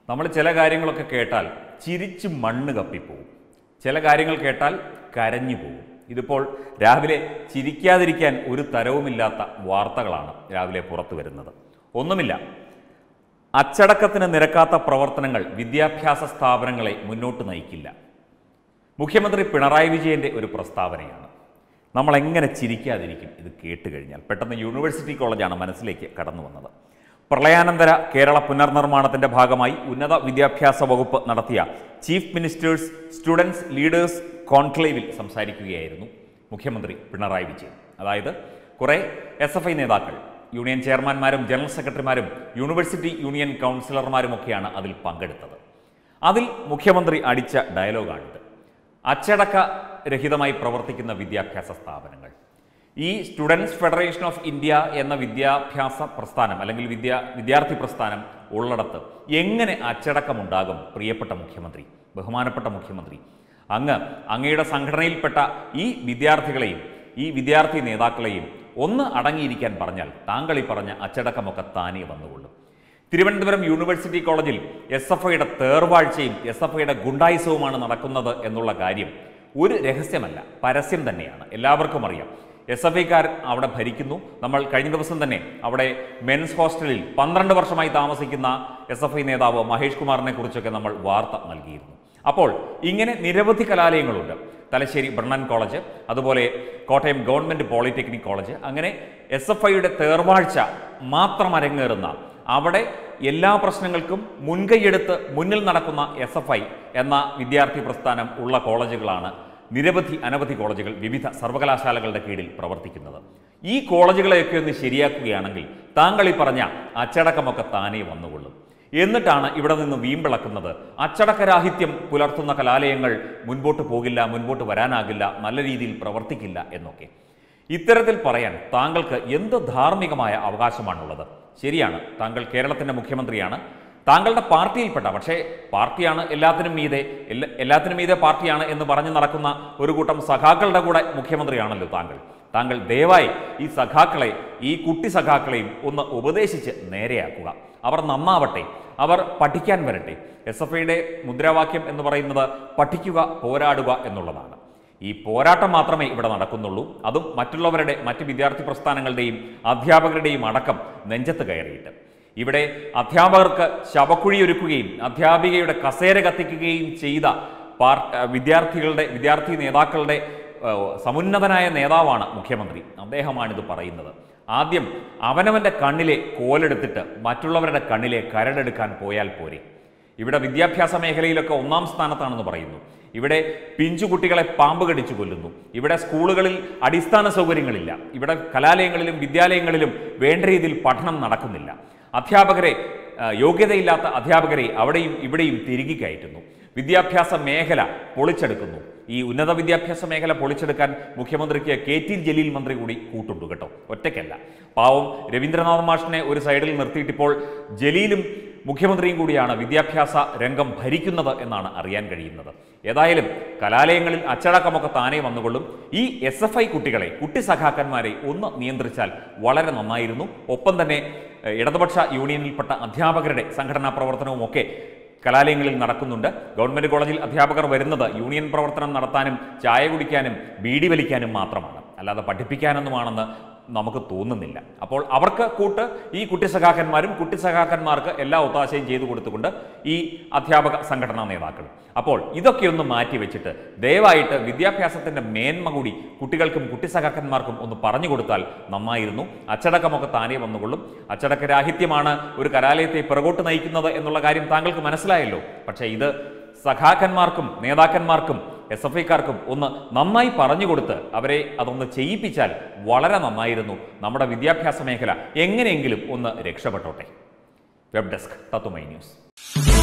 നമ്മൾ ചില കാര്യങ്ങളൊക്കെ കേട്ടാൽ ചിരിച്ച് മണ്ണ് കപ്പിപ്പോവും ചില കാര്യങ്ങൾ കേട്ടാൽ കരഞ്ഞു പോകും ഇതിപ്പോൾ രാവിലെ ചിരിക്കാതിരിക്കാൻ ഒരു തരവുമില്ലാത്ത വാർത്തകളാണ് രാവിലെ പുറത്തു വരുന്നത് ഒന്നുമില്ല അച്ചടക്കത്തിന് നിരക്കാത്ത പ്രവർത്തനങ്ങൾ വിദ്യാഭ്യാസ സ്ഥാപനങ്ങളെ മുന്നോട്ട് നയിക്കില്ല മുഖ്യമന്ത്രി പിണറായി വിജയന്റെ ഒരു പ്രസ്താവനയാണ് നമ്മൾ എങ്ങനെ ചിരിക്കാതിരിക്കും ഇത് കേട്ട് കഴിഞ്ഞാൽ പെട്ടെന്ന് യൂണിവേഴ്സിറ്റി കോളേജാണ് മനസ്സിലേക്ക് കടന്നു വന്നത് പ്രളയാനന്തര കേരള പുനർനിർമ്മാണത്തിന്റെ ഭാഗമായി ഉന്നത വിദ്യാഭ്യാസ വകുപ്പ് നടത്തിയ ചീഫ് മിനിസ്റ്റേഴ്സ് സ്റ്റുഡൻസ് ലീഡേഴ്സ് കോൺക്ലേവിൽ സംസാരിക്കുകയായിരുന്നു മുഖ്യമന്ത്രി പിണറായി വിജയൻ അതായത് കുറേ എസ് എഫ് ഐ നേതാക്കൾ യൂണിയൻ ചെയർമാൻമാരും ജനറൽ സെക്രട്ടറിമാരും യൂണിവേഴ്സിറ്റി യൂണിയൻ കൗൺസിലർമാരുമൊക്കെയാണ് അതിൽ പങ്കെടുത്തത് അതിൽ മുഖ്യമന്ത്രി അടിച്ച ഡയലോഗാണിത് അച്ചടക്ക രഹിതമായി പ്രവർത്തിക്കുന്ന വിദ്യാഭ്യാസ സ്ഥാപനങ്ങൾ ഈ സ്റ്റുഡൻസ് ഫെഡറേഷൻ ഓഫ് ഇന്ത്യ എന്ന വിദ്യാഭ്യാസ പ്രസ്ഥാനം അല്ലെങ്കിൽ വിദ്യാ വിദ്യാർത്ഥി പ്രസ്ഥാനം ഉള്ളിടത്ത് എങ്ങനെ അച്ചടക്കമുണ്ടാകും പ്രിയപ്പെട്ട മുഖ്യമന്ത്രി ബഹുമാനപ്പെട്ട മുഖ്യമന്ത്രി അങ്ങ് അങ്ങയുടെ സംഘടനയിൽപ്പെട്ട ഈ വിദ്യാർത്ഥികളെയും ഈ വിദ്യാർത്ഥി നേതാക്കളെയും ഒന്ന് അടങ്ങിയിരിക്കാൻ പറഞ്ഞാൽ താങ്കൾ ഈ പറഞ്ഞ അച്ചടക്കമൊക്കെ താനേ വന്നുകൊള്ളും തിരുവനന്തപുരം യൂണിവേഴ്സിറ്റി കോളേജിൽ എസ് എഫ് ഐയുടെ തേർവാഴ്ചയും എസ് എഫ് ഐയുടെ ഗുണ്ടായുസവുമാണ് നടക്കുന്നത് എന്നുള്ള കാര്യം ഒരു രഹസ്യമല്ല പരസ്യം തന്നെയാണ് എല്ലാവർക്കും അറിയാം എസ് എഫ് ഐക്കാർ അവിടെ ഭരിക്കുന്നു നമ്മൾ കഴിഞ്ഞ ദിവസം തന്നെ അവിടെ മെൻസ് ഹോസ്റ്റലിൽ പന്ത്രണ്ട് വർഷമായി താമസിക്കുന്ന എസ് എഫ് ഐ നേതാവ് മഹേഷ് കുമാറിനെ കുറിച്ചൊക്കെ നമ്മൾ വാർത്ത നൽകിയിരുന്നു അപ്പോൾ ഇങ്ങനെ നിരവധി കലാലയങ്ങളുണ്ട് തലശ്ശേരി ബ്രണ്ണൻ കോളേജ് അതുപോലെ കോട്ടയം ഗവൺമെൻറ് പോളിടെക്നിക് കോളേജ് അങ്ങനെ എസ് എഫ് ഐയുടെ തേർവാഴ്ച മാത്രം അരങ്ങേറുന്ന അവിടെ എല്ലാ പ്രശ്നങ്ങൾക്കും മുൻകൈയെടുത്ത് മുന്നിൽ നടക്കുന്ന എസ് എഫ് ഐ എന്ന വിദ്യാർത്ഥി പ്രസ്ഥാനം ഉള്ള കോളേജുകളാണ് നിരവധി അനവധി കോളേജുകൾ വിവിധ സർവകലാശാലകളുടെ കീഴിൽ പ്രവർത്തിക്കുന്നത് ഈ കോളേജുകളെയൊക്കെ ഒന്ന് ശരിയാക്കുകയാണെങ്കിൽ താങ്കൾ ഈ പറഞ്ഞ അച്ചടക്കമൊക്കെ താനേ വന്നുകൊള്ളും എന്നിട്ടാണ് ഇവിടെ നിന്ന് വീമ്പിളക്കുന്നത് അച്ചടക്കരാഹിത്യം പുലർത്തുന്ന കലാലയങ്ങൾ മുൻപോട്ട് പോകില്ല മുൻപോട്ട് വരാനാകില്ല നല്ല രീതിയിൽ പ്രവർത്തിക്കില്ല എന്നൊക്കെ ഇത്തരത്തിൽ പറയാൻ താങ്കൾക്ക് എന്ത് ധാർമ്മികമായ അവകാശമാണുള്ളത് ശരിയാണ് താങ്കൾ കേരളത്തിന്റെ മുഖ്യമന്ത്രിയാണ് താങ്കളുടെ പാർട്ടിയിൽപ്പെട്ട പക്ഷേ പാർട്ടിയാണ് എല്ലാത്തിനും മീതെ എല്ലാ എല്ലാത്തിനും മീതെ പാർട്ടിയാണ് എന്ന് പറഞ്ഞു നടക്കുന്ന ഒരു കൂട്ടം സഖാക്കളുടെ കൂടെ മുഖ്യമന്ത്രിയാണല്ലോ താങ്കൾ താങ്കൾ ദയവായി ഈ സഖാക്കളെ ഈ കുട്ടി സഖാക്കളെയും ഒന്ന് ഉപദേശിച്ച് നേരെയാക്കുക അവർ നന്നാവട്ടെ അവർ പഠിക്കാൻ വരട്ടെ എസ് എഫ് ഐയുടെ മുദ്രാവാക്യം എന്ന് പറയുന്നത് പഠിക്കുക പോരാടുക എന്നുള്ളതാണ് ഈ പോരാട്ടം മാത്രമേ ഇവിടെ നടക്കുന്നുള്ളൂ അതും മറ്റുള്ളവരുടെ മറ്റ് വിദ്യാർത്ഥി പ്രസ്ഥാനങ്ങളുടെയും അധ്യാപകരുടെയും അടക്കം നെഞ്ചത്ത് കയറിയിട്ട് ഇവിടെ അധ്യാപകർക്ക് ശവക്കുഴിയൊരുക്കുകയും അധ്യാപികയുടെ കസേര കത്തിക്കുകയും ചെയ്ത പാർ വിദ്യാർത്ഥികളുടെ വിദ്യാർത്ഥി നേതാക്കളുടെ ഏഹ്, സമുന്നതനായ നേതാവാണ് മുഖ്യമന്ത്രി അദ്ദേഹമാണിത് പറയുന്നത് ആദ്യം അവനവൻ്റെ കണ്ണിലെ കോലെടുത്തിട്ട് മറ്റുള്ളവരുടെ കണ്ണിലെ കരടെടുക്കാൻ പോയാൽ പോരെ ഇവിടെ വിദ്യാഭ്യാസ മേഖലയിലൊക്കെ ഒന്നാം സ്ഥാനത്താണെന്ന് പറയുന്നു ഇവിടെ പിഞ്ചുകുട്ടികളെ പാമ്പ് കടിച്ചു കൊല്ലുന്നു ഇവിടെ സ്കൂളുകളിൽ അടിസ്ഥാന സൗകര്യങ്ങളില്ല ഇവിടെ കലാലയങ്ങളിലും വിദ്യാലയങ്ങളിലും വേണ്ട രീതിയിൽ പഠനം നടക്കുന്നില്ല അധ്യാപകരെ ആ, യോഗ്യതയില്ലാത്ത അധ്യാപകരെ അവിടെയും ഇവിടെയും തിരികെ കയറ്റുന്നു വിദ്യാഭ്യാസ മേഖല പൊളിച്ചെടുക്കുന്നു ഈ ഉന്നത വിദ്യാഭ്യാസ മേഖല പൊളിച്ചെടുക്കാൻ മുഖ്യമന്ത്രിക്ക് കെ ടി ജലീൽ മന്ത്രി കൂടി കൂട്ടുണ്ട് കേട്ടോ ഒറ്റയ്ക്കല്ല പാവം രവീന്ദ്രനാഥ് മാഷിനെ ഒരു സൈഡിൽ നിർത്തിയിട്ടിപ്പോൾ ജലീലും മുഖ്യമന്ത്രിയും കൂടിയാണ് വിദ്യാഭ്യാസ രംഗം ഭരിക്കുന്നത് എന്നാണ് അറിയാൻ കഴിയുന്നത് ഏതായാലും കലാലയങ്ങളിൽ അച്ചടക്കമൊക്കെ താനേ വന്നുകൊള്ളും ഈ എസ് എഫ് ഐ കുട്ടികളെ കുട്ടി സഖാക്കന്മാരെ ഒന്ന് നിയന്ത്രിച്ചാൽ വളരെ നന്നായിരുന്നു ഒപ്പം തന്നെ ഏഹ്, ഇടതുപക്ഷ യൂണിയനിൽപ്പെട്ട അധ്യാപകരുടെ സംഘടനാ പ്രവർത്തനവും ഒക്കെ കലാലയങ്ങളിൽ നടക്കുന്നുണ്ട് ഗവൺമെന്റ് കോളേജിൽ അധ്യാപകർ വരുന്നത് യൂണിയൻ പ്രവർത്തനം നടത്താനും ചായ കുടിക്കാനും ബീഡി വലിക്കാനും മാത്രമാണ് അല്ലാതെ പഠിപ്പിക്കാനൊന്നുമാണെന്ന് നമുക്ക് തോന്നുന്നില്ല അപ്പോൾ അവർക്ക് കൂട്ട് ഈ കുട്ടി സഖാക്കന്മാരും കുട്ടി സഖാക്കന്മാർക്ക് എല്ലാ ഒത്താശയും ചെയ്തു കൊടുത്തുകൊണ്ട് ഈ അധ്യാപക സംഘടനാ നേതാക്കളും അപ്പോൾ ഇതൊക്കെ ഒന്ന് മാറ്റി വെച്ചിട്ട് ദയവായിട്ട് വിദ്യാഭ്യാസത്തിന്റെ മേന്മ കൂടി കുട്ടികൾക്കും കുട്ടി സഖാക്കന്മാർക്കും ഒന്ന് പറഞ്ഞു കൊടുത്താൽ നന്നായിരുന്നു അച്ചടക്കമൊക്കെ താനേ വന്നുകൊള്ളും അച്ചടക്കരാഹിത്യമാണ് ഒരു കലാലയത്തെ പിറകോട്ട് നയിക്കുന്നത് എന്നുള്ള കാര്യം താങ്കൾക്ക് മനസ്സിലായല്ലോ പക്ഷേ ഇത് സഖാക്കന്മാർക്കും നേതാക്കന്മാർക്കും എസ് എഫ് ഐക്കാർക്കും ഒന്ന് നന്നായി പറഞ്ഞു കൊടുത്ത് അവരെ അതൊന്ന് ചെയ്യിപ്പിച്ചാൽ വളരെ നന്നായിരുന്നു നമ്മുടെ വിദ്യാഭ്യാസ മേഖല എങ്ങനെയെങ്കിലും ഒന്ന് രക്ഷപ്പെട്ടോട്ടെ വെബ് ഡെസ്ക് തത്തുമൈ ന്യൂസ്